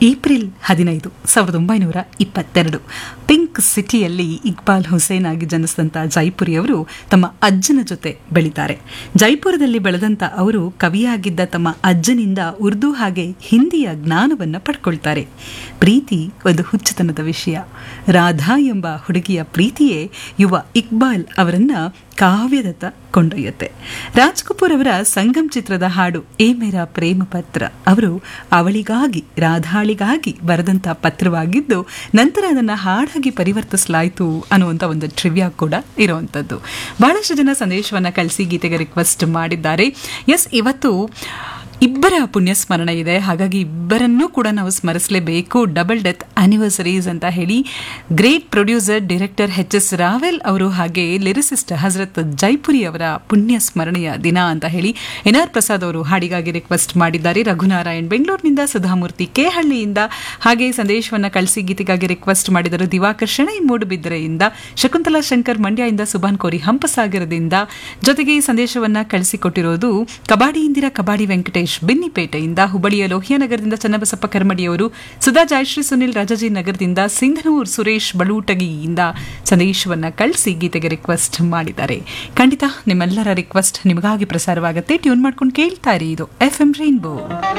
April ಹದಿನೈದು ಸಾವಿರದ ಒಂಬೈನೂರ ಇಪ್ಪತ್ತೆರಡು ಪಿಂಕ್ ಸಿಟಿಯಲ್ಲಿ ಇಕ್ಬಾಲ್ ಹುಸೇನ್ ಆಗಿ ಜನಿಸಿದಂಥ ಜೈಪುರಿಯವರು ತಮ್ಮ ಅಜ್ಜನ ಜೊತೆ ಬೆಳೀತಾರೆ ಜೈಪುರದಲ್ಲಿ ಬೆಳೆದಂಥ ಅವರು ಕವಿಯಾಗಿದ್ದ ತಮ್ಮ ಅಜ್ಜನಿಂದ ಉರ್ದು ಹಾಗೆ ಹಿಂದಿಯ ಜ್ಞಾನವನ್ನು ಪಡ್ಕೊಳ್ತಾರೆ ಪ್ರೀತಿ ಒಂದು ಹುಚ್ಚುತನದ ವಿಷಯ ರಾಧಾ ಎಂಬ ಹುಡುಗಿಯ ಪ್ರೀತಿಯೇ ಯುವ ಇಕ್ಬಾಲ್ ಅವರನ್ನ ಕಾವ್ಯದತ್ತ ಕೊಂಡೊಯ್ಯುತ್ತೆ ರಾಜ್ ಕಪೂರ್ ಅವರ ಸಂಗಮ್ ಚಿತ್ರದ ಹಾಡು ಏ ಮೇರಾ ಪ್ರೇಮ ಪತ್ರ ಅವರು ಅವಳಿಗಾಗಿ ರಾಧಾಳಿಗಾಗಿ ಬರೆದಂಥ ಪತ್ರವಾಗಿದ್ದು ನಂತರ ಅದನ್ನು ಹಾಡಾಗಿ ಪರಿವರ್ತಿಸಲಾಯಿತು ಅನ್ನುವಂಥ ಒಂದು ಟ್ರಿವ್ಯಾ ಕೂಡ ಇರುವಂಥದ್ದು ಬಹಳಷ್ಟು ಜನ ಸಂದೇಶವನ್ನು ಕಳಿಸಿ ಗೀತೆಗೆ ರಿಕ್ವೆಸ್ಟ್ ಮಾಡಿದ್ದಾರೆ ಎಸ್ ಇವತ್ತು ಇಬ್ಬರ ಪುಣ್ಯ ಸ್ಮರಣೆ ಇದೆ ಹಾಗಾಗಿ ಇಬ್ಬರನ್ನೂ ಕೂಡ ನಾವು ಸ್ಮರಿಸಲೇಬೇಕು ಡಬಲ್ ಡೆತ್ ಆನಿವರ್ಸರೀಸ್ ಅಂತ ಹೇಳಿ great producer director H S Rawail ಅವರು ಹಾಗೆ ಲಿರಿಸಿಸ್ಟ್ ಹಜರತ್ ಜೈಪುರಿ ಅವರ ಪುಣ್ಯ ಸ್ಮರಣೆಯ ದಿನ ಅಂತ ಹೇಳಿ ಎನ್ ಆರ್ ಪ್ರಸಾದ್ ಅವರು ಹಾಡಿಗಾಗಿ ರಿಕ್ವೆಸ್ಟ್ ಮಾಡಿದ್ದಾರೆ ರಘುನಾರಾಯಣ್ ಬೆಂಗಳೂರಿನಿಂದ ಸುಧಾಮೂರ್ತಿ ಕೇಹಳ್ಳಿಯಿಂದ ಹಾಗೆ ಸಂದೇಶವನ್ನು ಕಳಿಸಿ ಗೀತೆಗಾಗಿ ರಿಕ್ವೆಸ್ಟ್ ಮಾಡಿದರು ದಿವಾಕರ್ ಶೆಣೈ ಮೂಡುಬಿದ್ದರೆಯಿಂದ ಶಕುಂತಲಾ ಶಂಕರ್ ಮಂಡ್ಯದಿಂದ ಸುಭಾನ್ ಕೋರಿ ಹಂಪಸಾಗರದಿಂದ ಜೊತೆಗೆ ಈ ಸಂದೇಶವನ್ನ ಕಳಿಸಿಕೊಟ್ಟಿರೋದು ಕಬಾಡಿ ಇಂದಿರಾ ಕಬಾಡಿ ವೆಂಕಟೇಶ್ ಬೆನ್ನಿಪೇಟೆಯಿಂದ ಹುಬ್ಬಳ್ಳಿಯ ಲೋಹಿಯಾನಗರದಿಂದ ಚನ್ನಬಸಪ್ಪ ಕರ್ಮಡಿಯವರು ಸುಧಾ ಜಯಶ್ರೀ ಸುನಿಲ್ ರಾಜಾಜಿ ನಗರದಿಂದ ಸಿಂಧನೂರ್ ಸುರೇಶ್ ಬಲೂಟಗಿಯಿಂದ ಸಂದೇಶವನ್ನ ಕಳಿಸಿ ಗೀತೆಗೆ ರಿಕ್ವೆಸ್ಟ್ ಮಾಡಿದ್ದಾರೆ ಖಂಡಿತ ನಿಮ್ಮೆಲ್ಲರ ರಿಕ್ವೆಸ್ಟ್ ನಿಮಗಾಗಿ ಪ್ರಸಾರವಾಗುತ್ತೆ ಟ್ಯೂನ್ ಮಾಡ್ಕೊಂಡು ಕೇಳ್ತಾ ಇರಿ ಇದು ಎಫ್ ಎಂ ರೈನ್ಬೋ